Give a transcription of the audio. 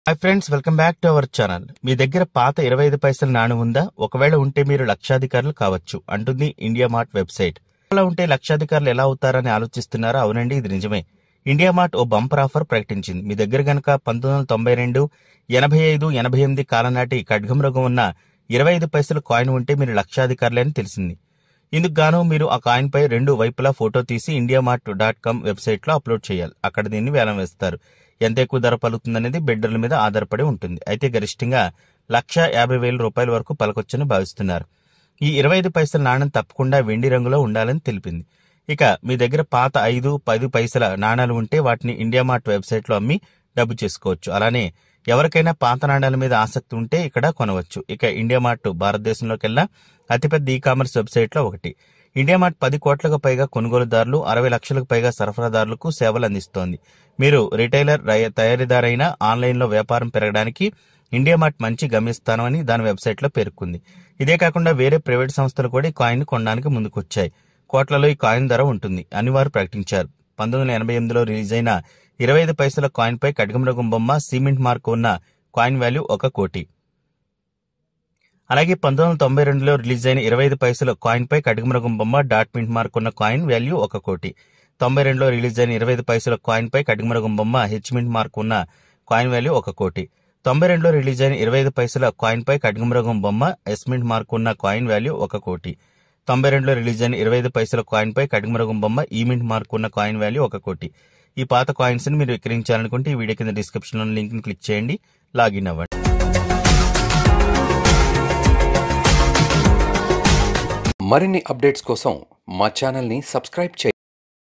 hi friends welcome back to our channel మీ దగ్గర పాత ఇరవై ఐదు పైసల నాణం ఉందా ఒకవేళ ఉంటే మీరు లక్షాధికారులు కావచ్చు అంటుంది ఇండియా మార్ట్ వెబ్సైట్ అలా ఉంటే లక్షాధికారులు ఎలా అవుతారని ఆలోచిస్తున్నారా అవునండి ఇది నిజమే ఇండియా మార్ట్ ఓ బంపర్ ఆఫర్ ప్రకటించింది మీ దగ్గర గనక పంతొమ్మిది వందల తొంభై రెండు ఎనభై ఐదు ఎనభై ఎనిమిది కాలం నాటి ఖడ్గమృగం ఉన్న ఇరవై ఐదు పైసల కాయిన్ ఉంటే మీరు లక్షాధికారులే అని తెలిసింది ఇందుకు గాను మీరు ఆ కాయిన్ పై రెండు వైపులా ఫోటో తీసి India Mart dot com website లో అప్లోడ్ చేయాలి అక్కడ దీన్ని వేలం వేస్తారు ఎంత ఎక్కువ ధర పలుకుతుందనేది బిడ్డర్ల మీద ఆధారపడి ఉంటుంది అయితే గరిష్టంగా లక్ష యాభై వేల రూపాయల వరకు పలకొచ్చని భావిస్తున్నారు ఈ ఇరవై ఐదు పైసల నాణ్యం తప్పకుండా వెండి రంగులో ఉండాలని తెలిపింది ఇక మీ దగ్గర పాత ఐదు పది పైసల నాణాలు ఉంటే వాటిని ఇండియా మార్ట్ వెబ్సైట్ లో అమ్మి డబ్బు చేసుకోవచ్చు అలానే ఎవరికైనా పాత నాణాల మీద ఆసక్తి ఉంటే ఇక్కడ కొనవచ్చు ఇక ఇండియా మార్ట్ భారతదేశంలోకెల్లా అతిపెద్ద ఈ కామర్స్ వెబ్సైట్ లో ఒకటి ఇండియా మార్ట్ పది కోట్లకు పైగా కొనుగోలుదారులు అరవై లక్షలకు పైగా సరఫరాదారులకు సేవలు అందిస్తోంది మీరు రిటైలర్ రయ- తయారీదారైన ఆన్లైన్లో వ్యాపారం పెరగడానికి ఇండియా మార్ట్ మంచి గమ్యస్థానం అని దాని వెబ్సైట్లో పేర్కొంది ఇదే కాకుండా వేరే ప్రైవేట్ సంస్థలు కూడా ఈ కాయిన్ కొనడానికి ముందుకొచ్చాయి కోట్లలో ఈ కాయిన్ ధర ఉంటుంది అని వారు ప్రకటించారు పంతొమ్మిది వందల ఎనభై ఎనిమిదిలో రిలీజ్ అయిన ఇరవై ఐదు పైసల కాయిన్ పై ఖడ్గమృగం బొమ్మ సిమెంట్ మార్క్ ఉన్న కాయిన్ వాల్యూ ఒక కోటి అలాగే పంతొమ్మిది వందల తొంభై రెండులో రిలీజ్ అయిన ఇరవై ఐదు పైసల కాయిన్ పై కడుగుమరగం బొమ్మ డాట్ మింట్ మార్క్ ఉన్న కాయిన్ వాల్యూ ఒక కోటి తొంభై రెండులో రిలీజ్ అయిన ఇరవై ఐదు పైసల కాయిన్ పై కడుగుమరగం బొమ్మ హెచ్ మింట్ మార్క్ ఉన్న కాయిన్ వాల్యూ ఒక కోటి తొంభై రెండులో రిలీజ్ అయిన ఇరవై ఐదు పైసల కాయిన్ పై కడుగుమరగం బొమ్మ ఎస్ మింట్ మార్క్ ఉన్న కాయిన్ వాల్యూ ఒక కోటి తొంభై రెండులో రిలీజ్ అయిన ఇరవై ఐదు పైసల కాయిన్ పై కడుగుమరగం బొమ్మ ఈ మింట్ మార్క్ ఉన్న కాయిన్ వాల్యూ ఒక కోటి ఈ పాత కాయిన్స్ ని మీరు విక్రయించాలనుకుంటే ఈ వీడియో కింద డిస్క్రిప్షన్ లో లింక్ ని క్లిక్ చేయండి లాగిన్ అవ్వండి మరిన్ని అప్డేట్స్ కోసం మా ఛానల్ని సబ్స్క్రైబ్ చేయండి